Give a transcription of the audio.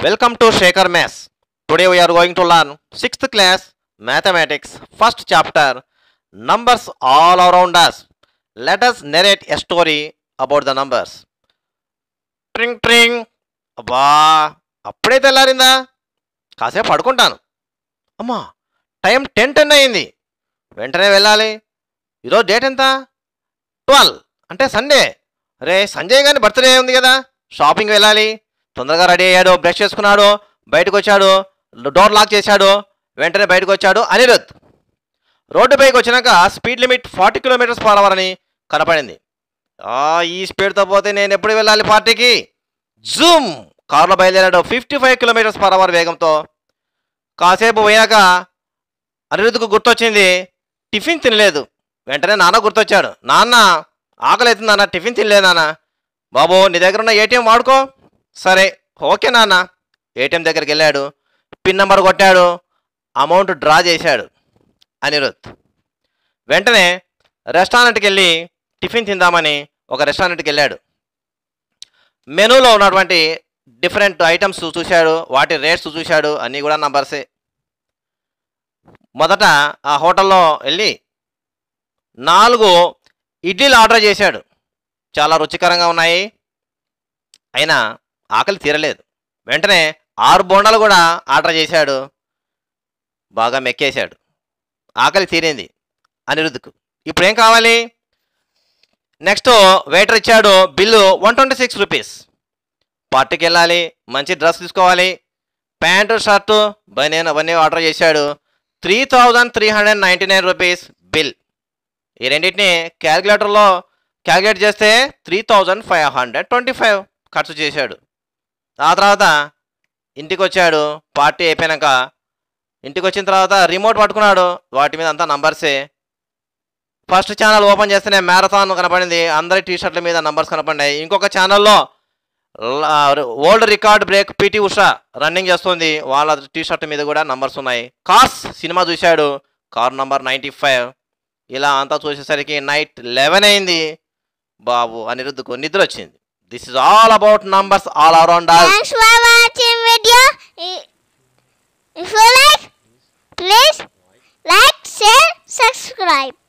Welcome to Shaker Mess. Today we are going to learn 6th class mathematics first chapter numbers all around us. Let us narrate a story about the numbers. ట్రింగ్ ట్రింగ్ అబ్బా అప్పుడే తెల్లారిందా కాసేపు పడుకుంటాను అమ్మా time ten ten అయింది వెంటనే వెళ్ళాలి ఈరోజు date ఎంత ట్వెల్వ్ అంటే సండే రే సంజయ్ గారి బర్త్డే ఉంది కదా షాపింగ్ వెళ్ళాలి తొందరగా రెడీ అయ్యాడు బ్రష్ చేసుకున్నాడు బయటకు వచ్చాడు డోర్ లాక్ చేశాడు వెంటనే బయటకు వచ్చాడు అనిరుద్ రోడ్డు పైకి వచ్చినాక speed limit forty kilometres per hour అని కనపడింది ఆ, ఈ స్పీడ్తో పోతే నేను ఎప్పుడు వెళ్ళాలి పార్టీకి జూమ్ కారులో బయలుదేరాడు fifty five kilometres per hour వేగంతో కాసేపు పోయాక అనిరుద్కు గుర్తొచ్చింది టిఫిన్ తినలేదు వెంటనే నాన్న గుర్తొచ్చాడు నాన్న ఆకలి అవుతుంది నాన్న టిఫిన్ తినలేదు నాన్న బాబు నీ దగ్గర ఉన్న ఏటీఎం వాడుకో సరే ఓకే నాన్న ఏటీఎం దగ్గరికి వెళ్ళాడు పిన్ నెంబర్ కొట్టాడు అమౌంట్ డ్రా చేశాడు అనిరుద్ వెంటనే రెస్టారెంట్కి వెళ్ళి టిఫిన్ తిందామని ఒక రెస్టారెంట్కి వెళ్ళాడు మెనూలో ఉన్నటువంటి డిఫరెంట్ ఐటమ్స్ చూశాడు వాటి రేట్స్ చూశాడు అన్నీ కూడా నంబర్సే మొదట ఆ హోటల్లో వెళ్ళి నాలుగు ఇడ్లీలు ఆర్డర్ చేశాడు చాలా రుచికరంగా ఉన్నాయి అయినా ఆకలి తీరలేదు వెంటనే ఆరు బోండాలు కూడా ఆర్డర్ చేశాడు బాగా మెక్కేశాడు ఆకలి తీరింది అనిరుద్కు ఇప్పుడు ఏం కావాలి నెక్స్ట్ వెయిటర్ ఇచ్చాడు bill one twenty six rupees పార్టీకి వెళ్ళాలి మంచి డ్రెస్ తీసుకోవాలి ప్యాంటు షర్టు బనియన్ అవన్నీ ఆర్డర్ చేశాడు three thousand three hundred ninety nine rupees bill ఈ రెండింటిని క్యాలిక్యులేటర్లో క్యాలిక్యులేట్ చేస్తే three thousand five hundred twenty five ఖర్చు చేశాడు ఆ తర్వాత ఇంటికి వచ్చాడు పార్టీ అయిపోయాక ఇంటికి వచ్చిన తర్వాత రిమోట్ పట్టుకున్నాడు వాటి మీద అంతా నంబర్సే ఫస్ట్ ఛానల్ ఓపెన్ చేస్తేనే మ్యారథాన్ కనపడింది అందరి టీ షర్ట్ల మీద నంబర్స్ కనపడినాయి ఇంకొక ఛానల్లో old record break PT Usha running చేస్తుంది వాళ్ళ టీ షర్ట్ మీద కూడా నంబర్స్ ఉన్నాయి కార్స్ సినిమా చూశాడు కార్ నంబర్ నైంటీ ఫైవ్ ఇలా అంతా చూసేసరికి నైట్ లెవెన్ అయింది బాబు అనిరుద్దుకు నిద్ర వచ్చింది this is all about numbers all around Thanks for watching video. I- If you like, please like, share, subscribe.